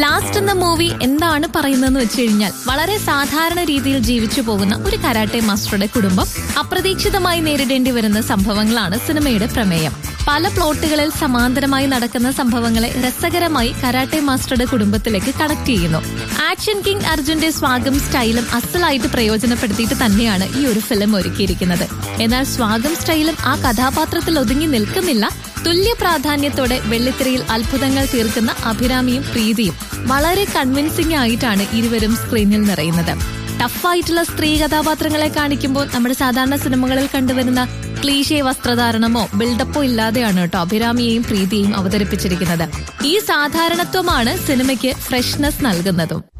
last എന്ന movie എന്താണ് പറയുന്നതെന്ന് വെച്ച് കഴിഞ്ഞാൽ വളരെ സാധാരണ രീതിയിൽ ജീവിച്ചു പോകുന്ന ഒരു കരാട്ടെ മാസ്റ്ററുടെ കുടുംബം അപ്രതീക്ഷിതമായി നേരിടേണ്ടി വരുന്ന സംഭവങ്ങളാണ് സിനിമയുടെ പ്രമേയം പല പ്ലോട്ടുകളിൽ സമാന്തരമായി നടക്കുന്ന സംഭവങ്ങളെ രസകരമായി കരാട്ടെ മാസ്റ്ററുടെ കുടുംബത്തിലേക്ക് കണക്ട് ചെയ്യുന്നു ആക്ഷൻ കിങ് അർജുന്റെ സ്വാഗം സ്റ്റൈലും അസലായിട്ട് പ്രയോജനപ്പെടുത്തിയിട്ട് തന്നെയാണ് ഈ ഒരു ഫിലിം ഒരുക്കിയിരിക്കുന്നത് എന്നാൽ സ്വാഗം സ്റ്റൈലും ആ കഥാപാത്രത്തിൽ ഒതുങ്ങി നിൽക്കുന്നില്ല തുല്യ പ്രാധാന്യത്തോടെ വെള്ളിത്തിരയിൽ അത്ഭുതങ്ങൾ തീർക്കുന്ന അഭിരാമിയും പ്രീതിയും വളരെ കൺവിൻസിംഗ് ആയിട്ടാണ് ഇരുവരും സ്ക്രീനിൽ നിറയുന്നത് ടഫായിട്ടുള്ള സ്ത്രീ കഥാപാത്രങ്ങളെ കാണിക്കുമ്പോൾ നമ്മുടെ സാധാരണ സിനിമകളിൽ കണ്ടുവരുന്ന ക്ലീശേ വസ്ത്രധാരണമോ ബിൽഡപ്പോ ഇല്ലാതെയാണ് കേട്ടോ അഭിരാമിയെയും പ്രീതിയെയും അവതരിപ്പിച്ചിരിക്കുന്നത് ഈ സാധാരണത്വമാണ് സിനിമയ്ക്ക് ഫ്രഷ്നെസ് നൽകുന്നതും